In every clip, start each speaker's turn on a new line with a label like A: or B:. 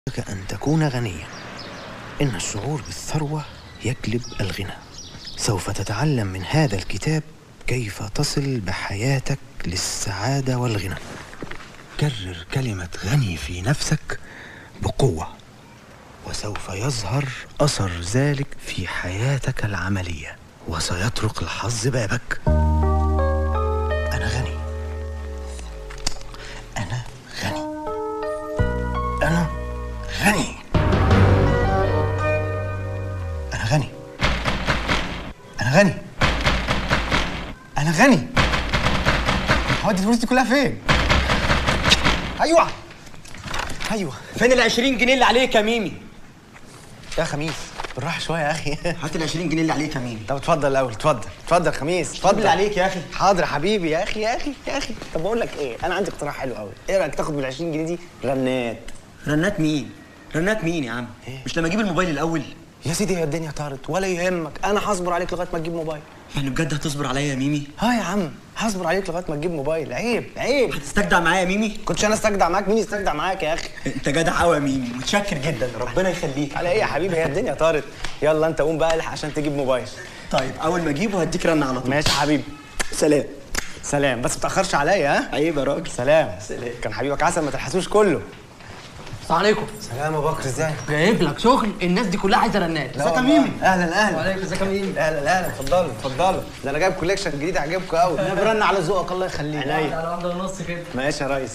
A: لك أن تكون غنيا إن الشعور بالثروة يجلب الغنى سوف تتعلم من هذا الكتاب كيف تصل بحياتك للسعادة والغنى كرر كلمة غني في نفسك بقوة وسوف يظهر أثر ذلك في حياتك العملية وسيطرق الحظ بابك أنا غني أنا غني أنا غني أنا غني أنا غني أنا غني هودي الفلوس دي كلها فين؟ أيوه أيوه
B: فين ال 20 جنيه اللي عليك يا ميمي؟
A: يا خميس بالراحة شوية يا أخي
B: هات ال 20 جنيه اللي عليك يا ميمي
A: طب اتفضل الأول اتفضل اتفضل خميس اتفضل
B: اللي عليك يا أخي.
A: حاضر حبيبي يا أخي يا أخي يا أخي طب بقول لك إيه أنا عندي اقتراح حلو قوي إيه رأيك تاخد من 20 جنيه دي رنات
B: رنات مين؟ رنات مين يا عم؟ مش لما اجيب الموبايل الاول؟
A: يا سيدي هي الدنيا طارت ولا يهمك أنا هصبر عليك لغاية ما تجيب موبايل
B: يعني بجد هتصبر عليا يا ميمي؟
A: ها يا عم هصبر عليك لغايه ما تجيب موبايل عيب عيب
B: هتستجدع معايا يا ميمي؟
A: كنتش انا استجدع معاك مين يستجدع معاك يا اخي
B: انت جدع قوي يا ميمي متشكر جدا ربنا يخليك
A: على ايه يا حبيبي هي الدنيا طارت يلا انت قوم بقى الحق عشان تجيب موبايل
B: طيب اول ما اجيبه هديك رن على طول
A: ماشي يا حبيبي
B: سلام
A: سلام بس ما تاخرش عليا ها
B: عيب يا راجل
A: سلام
B: سلام.
A: كان حبيبك عسل ما تلحسوش كله
C: السلام عليكم
A: سلام يا بكر ازاي
C: جايب لك شغل الناس دي كلها عايزه رنات
A: ازيك يا ميمي اهلا اهلا
C: وعليكم ازيك يا ميمي
A: اهلا اهلا اتفضلوا اتفضلوا ده انا جايب كوليكشن جديد عجبكم قوي
B: انا برن على ذوقك الله يخليك
A: عينيا
C: على واحده ونص كده
A: ماشي يا ريس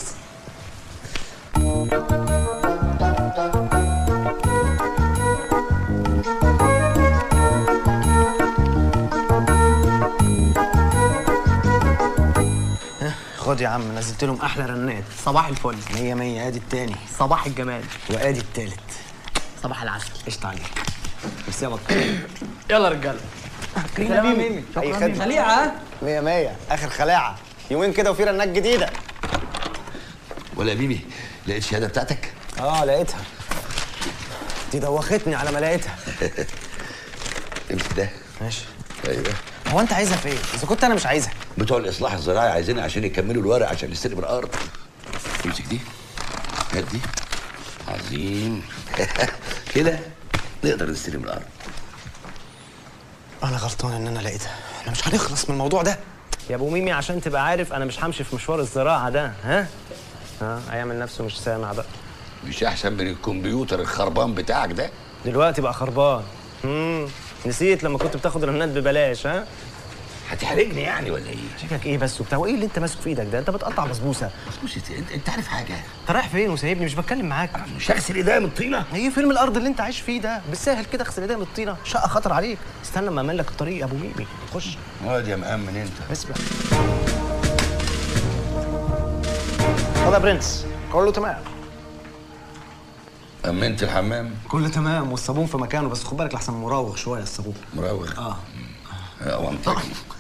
A: ها، خد يا عم نزلت لهم احلى رنات
C: صباح الفل
A: مية مية ادي التاني
C: صباح الجمال
A: وادي التالت
C: صباح العسل
A: قشطة عليك بس يا بكر
C: يلا يا رجاله
A: سلام يا ميمي اي
C: شكرا
A: خدمة
C: سريعه ها
A: مية مية اخر خلاعة يومين كده وفي رنات جديدة
D: ولا يا ميمي لقيت الشهاده بتاعتك
A: اه لقيتها دي دوختني على ما لقيتها
D: امسك ده
A: ماشي
D: ايوه
A: هو انت عايزها في ايه؟ اذا كنت انا مش عايزها
D: بتوع الاصلاح الزراعي عايزينها عشان يكملوا الورق عشان نستلم الارض امسك دي هات دي عظيم كده نقدر نستلم الارض
A: انا غلطان ان انا لقيتها احنا مش هنخلص من الموضوع ده يا ابو ميمي عشان تبقى عارف انا مش همشي في مشوار الزراعه ده ها ها هيعمل نفسه مش سامع بقى
D: مش احسن من الكمبيوتر الخربان بتاعك ده
A: دلوقتي بقى خربان امم نسيت لما كنت بتاخد رنات ببلاش ها
D: هتحرجني يعني ولا ايه
A: شكلك ايه بس وبتاع وايه اللي انت ماسك في ايدك ده انت بتقطع بسبوسه
D: بص انت انت عارف حاجه
A: انت رايح فين وسايبني مش بتكلم معاك
D: مش هغسل ايديا من الطينه
A: ايه فيلم الارض اللي انت عايش فيه ده بالساهل كده اغسل ايديا من الطينه شقه خطر عليك استنى اما اعمل لك الطريق يا ابو ميمي خش
D: اقعد يا مأمن انت
A: اسمع خد يا برنس كله تمام
D: امنت الحمام
A: كله تمام والصابون في مكانه بس خد بالك لحسن مراوغ شويه الصابون
D: مراوغ
A: اه
D: اه وانطقي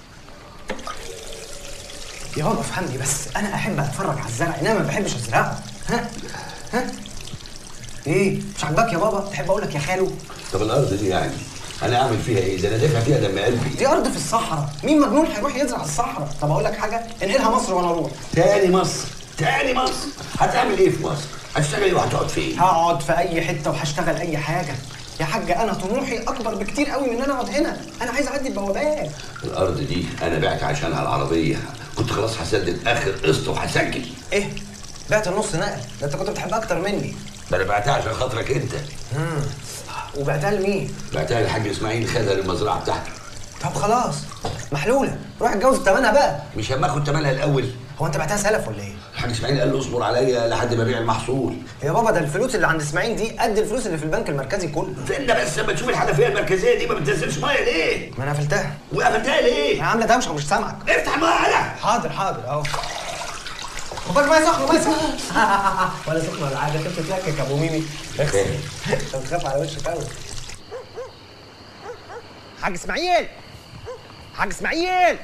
A: يا بابا افهمني بس انا احب اتفرج على الزرع انما ما بحبش ازرعه ها ها ايه مش عاجباك يا بابا تحب اقول لك يا خالو
D: طب الارض دي يعني انا اعمل فيها ايه ده انا دافع فيها دم قلبي
A: دي ارض في الصحراء مين مجنون هيروح يزرع الصحراء طب اقول لك حاجه انقلها مصر وانا اروح
D: تاني مصر تاني مصر هتعمل ايه في مصر هتشتغل ايه وهتقعد فين
A: هقعد في اي حته وهشتغل اي حاجه يا حاجه انا طموحي اكبر بكتير قوي من ان انا اقعد هنا انا عايز اعدي البوابات
D: الارض دي انا بعت عشانها العربيه كنت خلاص هسدد اخر قسط وهسجل
A: ايه بعت النص نقل ده انت كنت بتحبها اكتر مني
D: ده انا بعتها عشان خاطرك انت
A: وبعتها لمين
D: بعتها للحاج اسماعيل خدها للمزرعه بتاعته
A: طب خلاص محلوله روح اتجوز بتمنها بقى
D: مش هما اخد تمنها الاول
A: هو انت بعتها سلف ولا ايه
D: الحاج اسماعيل قال له اصبر عليا لحد ما ابيع المحصول
A: يا بابا ده الفلوس اللي عند اسماعيل دي قد الفلوس اللي في البنك المركزي كله
D: استنى بس لما تشوف الحنفيه المركزيه دي ما بتنزلش ميه ليه؟
A: ما انا قفلتها
D: وقفلتها
A: يا
D: ليه؟
A: عامله دوشه ومش سامعك
D: افتح ميه على
A: حاضر حاضر اهو خد بالك ميه سخنه ميه سخنه ولا سخنه ولا حاجه انت بتتلكك يا ابو ميمي اغسل انت بتخاف على وشك قوي حاج اسماعيل حاج اسماعيل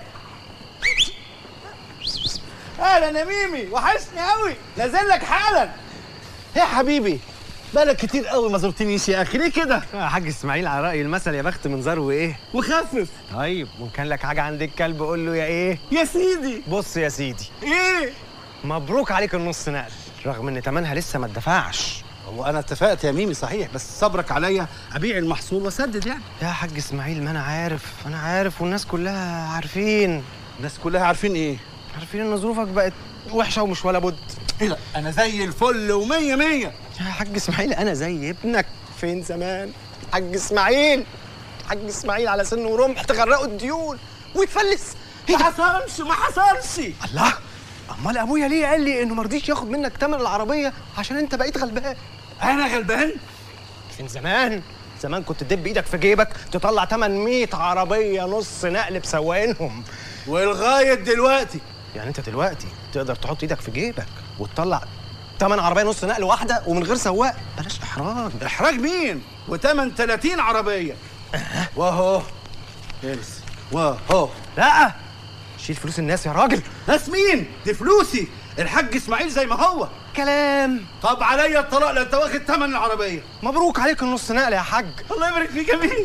E: اهلا يا ميمي وحشني قوي نازل لك حالا يا حبيبي بقالك كتير قوي ما زرتنيش يا اخي ليه كده
A: يا حاج اسماعيل على راي المثل يا بخت من زار وايه
E: وخفف
A: طيب وان كان لك حاجه عند الكلب قول له يا ايه
E: يا سيدي
A: بص يا سيدي
E: ايه
A: مبروك عليك النص نقل رغم ان تمنها لسه ما اتدفعش
E: هو انا اتفقت يا ميمي صحيح بس صبرك عليا ابيع المحصول واسدد يعني
A: يا حاج اسماعيل ما انا عارف انا عارف والناس كلها عارفين
E: الناس كلها عارفين ايه
A: عارفين ان ظروفك بقت وحشه ومش ولا بد
E: ايه لا انا زي الفل ومية مية
A: يا حاج اسماعيل انا زي ابنك فين زمان حاج اسماعيل حاج اسماعيل على سن ورمح تغرقوا الديون ويتفلس
E: ما حصلش ما حصلش
A: الله امال ابويا ليه قال لي انه ما رضيش ياخد منك تمن العربيه عشان انت بقيت غلبان
E: انا غلبان
A: فين زمان زمان كنت تدب ايدك في جيبك تطلع تمن 100 عربيه نص نقل بسواقينهم
E: ولغايه دلوقتي
A: يعني انت دلوقتي تقدر تحط ايدك في جيبك وتطلع تمن عربيه نص نقل واحده ومن غير سواق بلاش احراج
E: احراج مين وتمن 30 عربيه واهو يلس واهو
A: لا شيل فلوس الناس يا راجل
E: ناس مين دي فلوسي الحاج اسماعيل زي ما هو
A: كلام
E: طب عليا الطلاق لو انت واخد تمن العربيه
A: مبروك عليك النص نقل يا حاج
E: الله يبارك فيك يا مين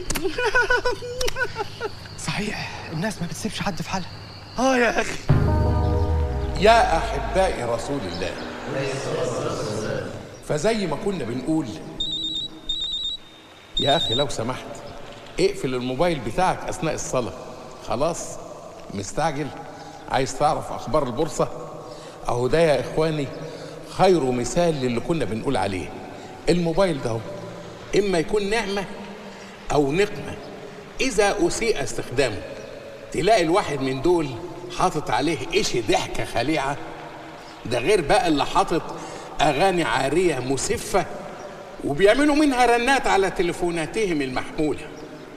A: صحيح الناس ما بتسيبش حد في حالها
E: اه يا اخي
F: يا احباء رسول الله فزي ما كنا بنقول يا اخي لو سمحت اقفل الموبايل بتاعك اثناء الصلاه خلاص مستعجل عايز تعرف اخبار البورصه اهو ده يا اخواني خير مثال للي كنا بنقول عليه الموبايل ده هو. اما يكون نعمه او نقمه اذا اسيء استخدامه تلاقي الواحد من دول حاطط عليه ايش ضحكه خليعه ده غير بقى اللي حاطط اغاني عاريه مسفه وبيعملوا منها رنات على تليفوناتهم المحموله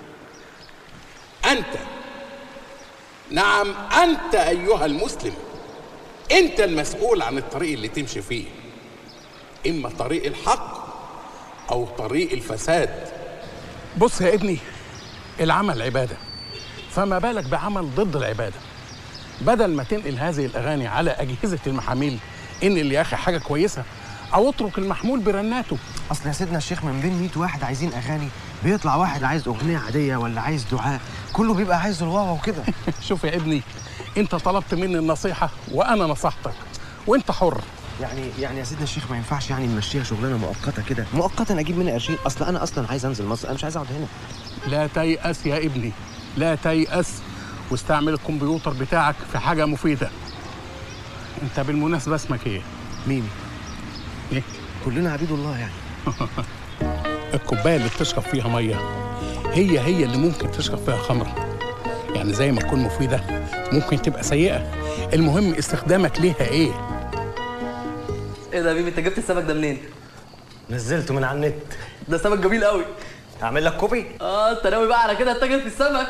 F: انت نعم انت ايها المسلم انت المسؤول عن الطريق اللي تمشي فيه اما طريق الحق او طريق الفساد بص يا ابني العمل عباده فما بالك بعمل ضد العباده بدل ما تنقل هذه الاغاني على اجهزه المحاميل انقل يا اخي حاجه كويسه او اترك المحمول برناته
A: اصل يا سيدنا الشيخ من بين 100 واحد عايزين اغاني بيطلع واحد عايز اغنيه عاديه ولا عايز دعاء كله بيبقى عايز الواوا وكده
F: شوف يا ابني انت طلبت مني النصيحه وانا نصحتك وانت حر
A: يعني يعني يا سيدنا الشيخ ما ينفعش يعني نمشيها شغلانه مؤقته كده مؤقتا اجيب منها قرشين اصل انا اصلا عايز انزل مصر انا مش عايز اقعد هنا
F: لا تيأس يا ابني لا تيأس واستعمل الكمبيوتر بتاعك في حاجه مفيده انت بالمناسبه اسمك ايه
A: مين
F: ايه
A: كلنا عبيد الله يعني
F: الكوبايه اللي بتشرب فيها ميه هي هي اللي ممكن تشرب فيها خمر يعني زي ما تكون مفيده ممكن تبقى سيئه المهم استخدامك ليها ايه
C: ايه ده يا بيبي انت جبت السمك ده منين؟
A: نزلته من على النت
C: ده سمك جميل قوي
A: اعمل لك كوبي
C: اه انت ناوي بقى على كده تتاجر في السمك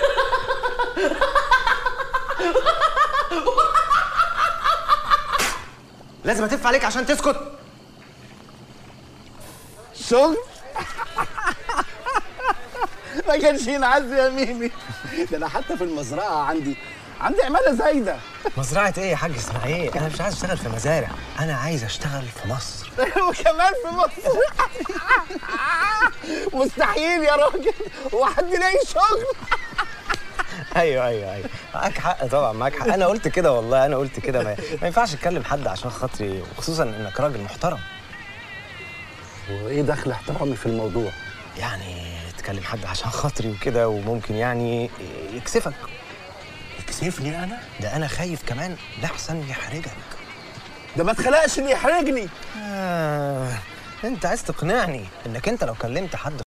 A: لازم اتف عليك عشان تسكت
E: شغل ما كانش ينعز يا ميمي ده انا حتى في المزرعه عندي عندي عماله زايده
A: مزرعه ايه يا حاج اسماعيل انا مش عايز اشتغل في مزارع انا عايز اشتغل في مصر
E: وكمان في مصر مستحيل يا راجل هو حد يلاقي شغل
A: ايوه ايوه ايوه معاك حق طبعا معاك حق انا قلت كده والله انا قلت كده ما, ما ينفعش اتكلم حد عشان خاطري وخصوصا انك راجل محترم
E: وايه دخل احترامي في الموضوع
A: يعني تكلم حد عشان خاطري وكده وممكن يعني يكسفك
E: يكسفني انا
A: ده انا خايف كمان لحسن يحرجك
E: ده ما اتخلقش اللي يحرجني
A: آه. انت عايز تقنعني انك انت لو كلمت حد